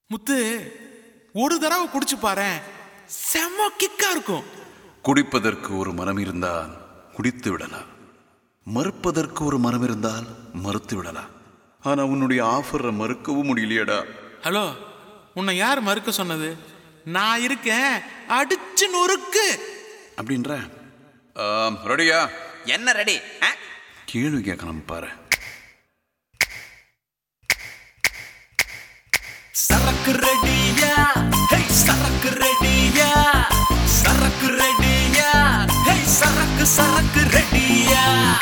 முத்து ஒரு தடவை குடிச்சு பாரேன் செம்ம கிக்கா இருக்கும் குடிப்பதற்கு ஒரு மனம் இருந்தால் குடித்து விடலாம் மறுப்பதற்கு ஒரு மனம் இருந்தால் மறுத்து விடலாம் ஆனா உன்னுடைய ஆஃபரை மறுக்கவும் முடியலையடா ஹலோ உன்னை யார் மறுக்க சொன்னது நான் இருக்கேன் அடிச்சு நொறுக்கு அப்படின்ற ஆம், ரெடியா என்ன ரெடி கேள்வி கேட்கலாம் பாரு சரக்கு ரெடியா ஹே சரக்கு ரெடியா சரக்கு ரெடியா ஹே சரக்கு சரக்கு ரெடியா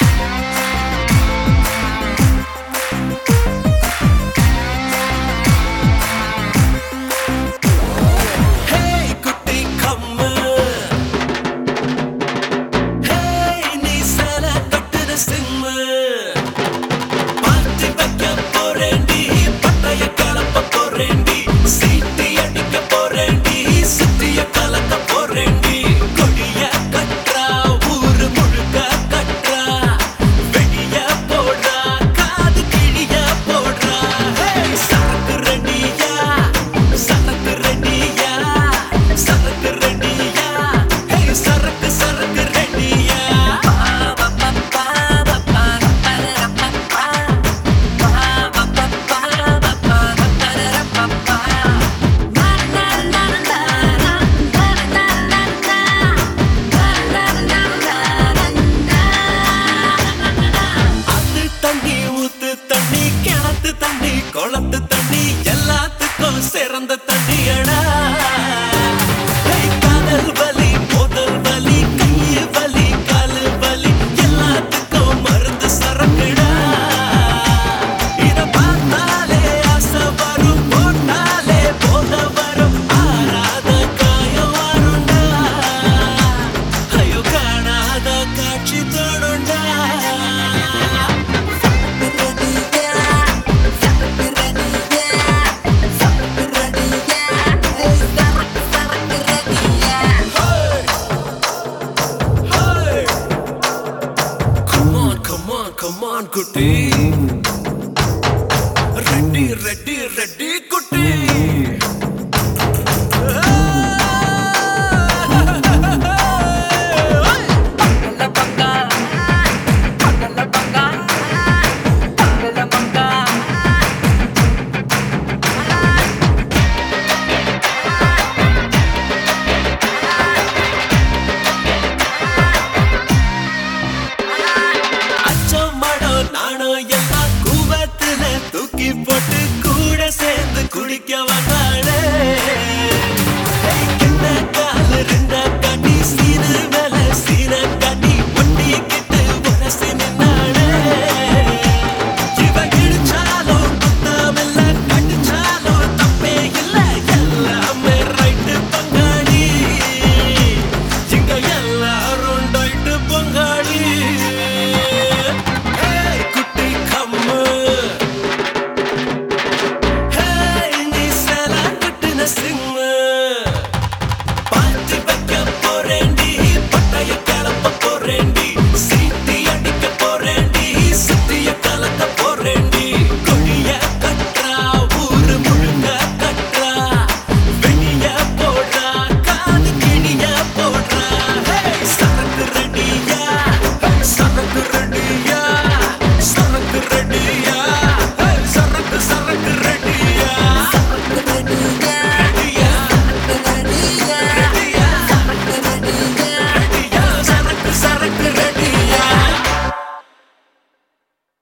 ஹே குட்டி கம்மு ஹே நீ சேல கட்டுன சிம்மு பார்த்து வைக்க போறேன்டி பட்டைய கலப்ப போறேன்டி சீட்டி அடிக்க போறேன்டி சுத்திய கலக்க போறேன்டி கொடிய கற்றா ஊரு முழுக்க கற்றா வெடிய போடுறா காது கிழிய போடுறா ஹே சரக்கு ரெடியா சரக்கு ரெடியா சரக்கு ரெடியா ஹே சரக்கு சரக்கு ரெடியா அது தண்ணி ஊத்து தண்ணி கிணத்து தண்ணி குளத்து தண்ணி எல்லாத்துக்கும் சிறந்த தண்ணியடா ஏய், காதல் வலி முதல் வலி கைய வலி காலு வலி எல்லாத்துக்கும் மருந்து சரக்குடா இத பார்த்தாலே ஆசை வரும் போட்டாலே போத வரும் ஆறாத காயம் வரும்டா ஐயோ காணாத காட்சி தோணுண்டா Hey! Come on, come on, come on, குட்டி ரெட்டி ரெட்டி ரெட்டி